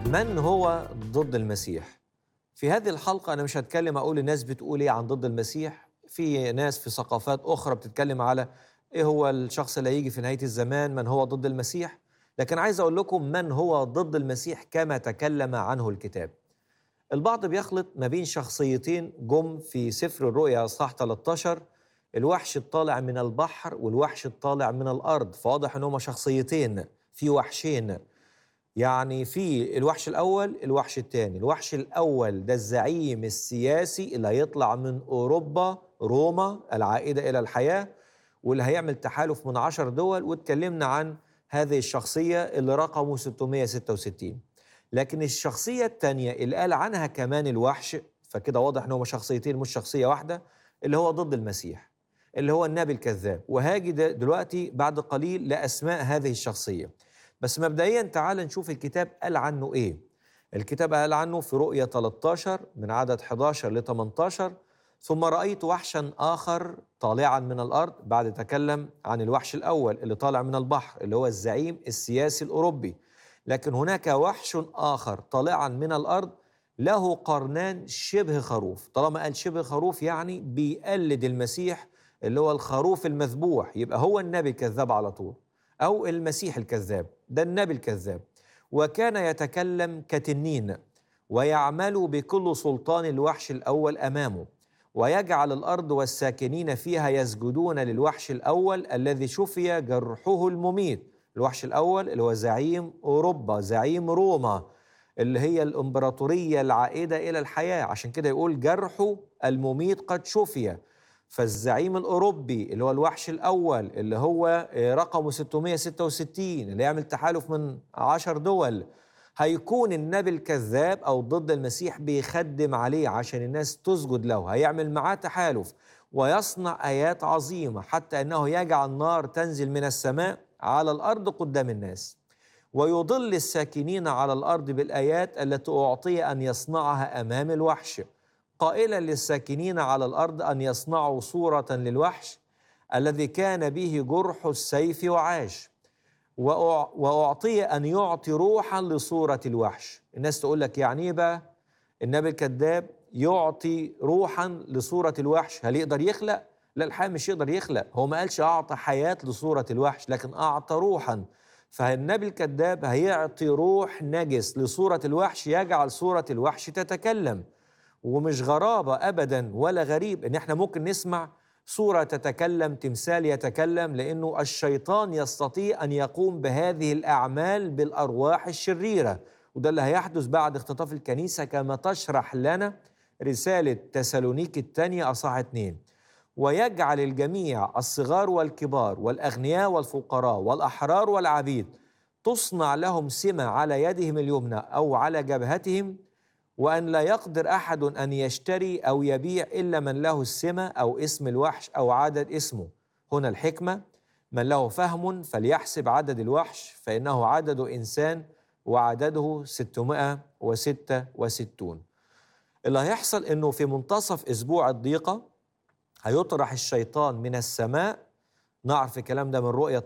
من هو ضد المسيح؟ في هذه الحلقة أنا مش هتكلم أقول الناس بتقول إيه عن ضد المسيح في ناس في ثقافات أخرى بتتكلم على إيه هو الشخص اللي هيجي في نهاية الزمان من هو ضد المسيح لكن عايز أقول لكم من هو ضد المسيح كما تكلم عنه الكتاب البعض بيخلط ما بين شخصيتين جم في سفر الرؤيا اصحاح 13 الوحش الطالع من البحر والوحش الطالع من الارض فواضح ان هما شخصيتين في وحشين يعني في الوحش الاول الوحش الثاني الوحش الاول ده الزعيم السياسي اللي هيطلع من اوروبا روما العائده الى الحياه واللي هيعمل تحالف من عشر دول واتكلمنا عن هذه الشخصيه اللي رقمه 666 لكن الشخصية التانية اللي قال عنها كمان الوحش فكده واضح ان هما شخصيتين مش شخصية واحدة اللي هو ضد المسيح اللي هو النبي الكذاب وهاجي دلوقتي بعد قليل لأسماء هذه الشخصية بس مبدئيا تعال نشوف الكتاب قال عنه ايه الكتاب قال عنه في رؤية 13 من عدد 11 ل 18 ثم رأيت وحشا آخر طالعا من الأرض بعد تكلم عن الوحش الأول اللي طالع من البحر اللي هو الزعيم السياسي الأوروبي لكن هناك وحش آخر طالعا من الأرض له قرنان شبه خروف طالما قال شبه خروف يعني بيقلد المسيح اللي هو الخروف المذبوح يبقى هو النبي الكذاب على طول أو المسيح الكذاب ده النبي الكذاب وكان يتكلم كتنين ويعمل بكل سلطان الوحش الأول أمامه ويجعل الأرض والساكنين فيها يسجدون للوحش الأول الذي شفي جرحه المميت الوحش الأول اللي هو زعيم أوروبا زعيم روما اللي هي الإمبراطورية العائدة إلى الحياة عشان كده يقول جرحه المميت قد شفي فالزعيم الأوروبي اللي هو الوحش الأول اللي هو رقمه 666 اللي يعمل تحالف من عشر دول هيكون النبي الكذاب أو ضد المسيح بيخدم عليه عشان الناس تسجد له هيعمل معاه تحالف ويصنع آيات عظيمة حتى أنه يجعل نار تنزل من السماء على الارض قدام الناس ويضل الساكنين على الارض بالايات التي اعطي ان يصنعها امام الوحش قائلا للساكنين على الارض ان يصنعوا صوره للوحش الذي كان به جرح السيف وعاش واعطي ان يعطي روحا لصوره الوحش الناس تقول لك يعني ايه بقى النبي الكذاب يعطي روحا لصوره الوحش هل يقدر يخلق لا الحقيقه مش يقدر يخلق هو ما قالش اعطى حياه لصوره الوحش لكن اعطى روحا فالنبي الكذاب هيعطي روح نجس لصوره الوحش يجعل صوره الوحش تتكلم ومش غرابه ابدا ولا غريب ان احنا ممكن نسمع صوره تتكلم تمثال يتكلم لانه الشيطان يستطيع ان يقوم بهذه الاعمال بالارواح الشريره وده اللي هيحدث بعد اختطاف الكنيسه كما تشرح لنا رساله تسالونيك الثانيه اصحاح 2 ويجعل الجميع الصغار والكبار والاغنياء والفقراء والاحرار والعبيد تصنع لهم سمه على يدهم اليمنى او على جبهتهم وان لا يقدر احد ان يشتري او يبيع الا من له السمه او اسم الوحش او عدد اسمه هنا الحكمه من له فهم فليحسب عدد الوحش فانه عدد انسان وعدده 666 اللي هيحصل انه في منتصف اسبوع الضيقه هيطرح الشيطان من السماء نعرف الكلام ده من رؤية